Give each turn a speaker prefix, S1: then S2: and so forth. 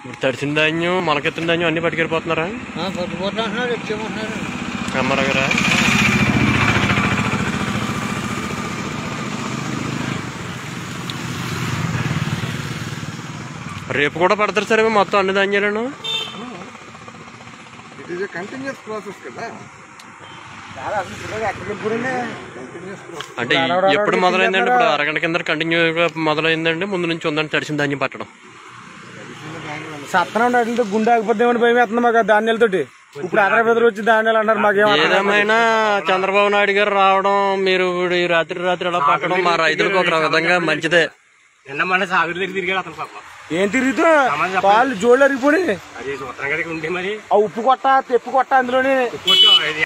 S1: ఇప్పుడు తడిసిన ధాన్యం మొలకెత్తిన ధాన్యం అన్ని పట్టుకెళ్ళిపోతున్నారా
S2: పొద్దుపోతా అంటున్నారు వచ్చేమంటున్నారు
S1: అమ్మారా గారా రేపు కూడా పడతారు సరే మొత్తం అన్ని ధాన్యాలను
S3: ఇట్ ఈస్ కంటిన్యూస్ ప్రాసెస్ కదా కంటిన్యూస్ ప్రాసెస్
S1: అంటే ఈ- ఎప్పుడు మొదలైందండి ఇప్పుడు అరగంట కింద కంటిన్యూగా మొదలైందండి ముందు నుంచి ఉందని తడిసిన ధాన్యం పట్టడం
S4: సత్తనం అంటే గుండె ఆగిపోద్దామని భయం వేస్తుంది మాకు ఆ ధాన్యాలతోటి ఇప్పుడు అదర వచ్చి ధాన్యాలు అన్నారు మాకేం
S1: ఏదేమైనా చంద్రబాబు నాయుడు గారు రావడం మీరు ఇప్పుడు ఈ రాత్రి రాత్రి ఎలా పట్టడం మా రైతులకు ఒక విధంగా మంచిదే
S5: నిన్న మన సాగుడు దగ్గర తిరిగాడు అతను పాప
S4: ఏం తిరుగుతూ కాళ్ళు జోళ్ళు అరిగిపోయి
S5: అది సూత్రం గడికి ఉండి మరి
S4: ఆ ఉప్పు కొట్ట తెప్పు కొట్ట అందులోనే
S5: కొట్టు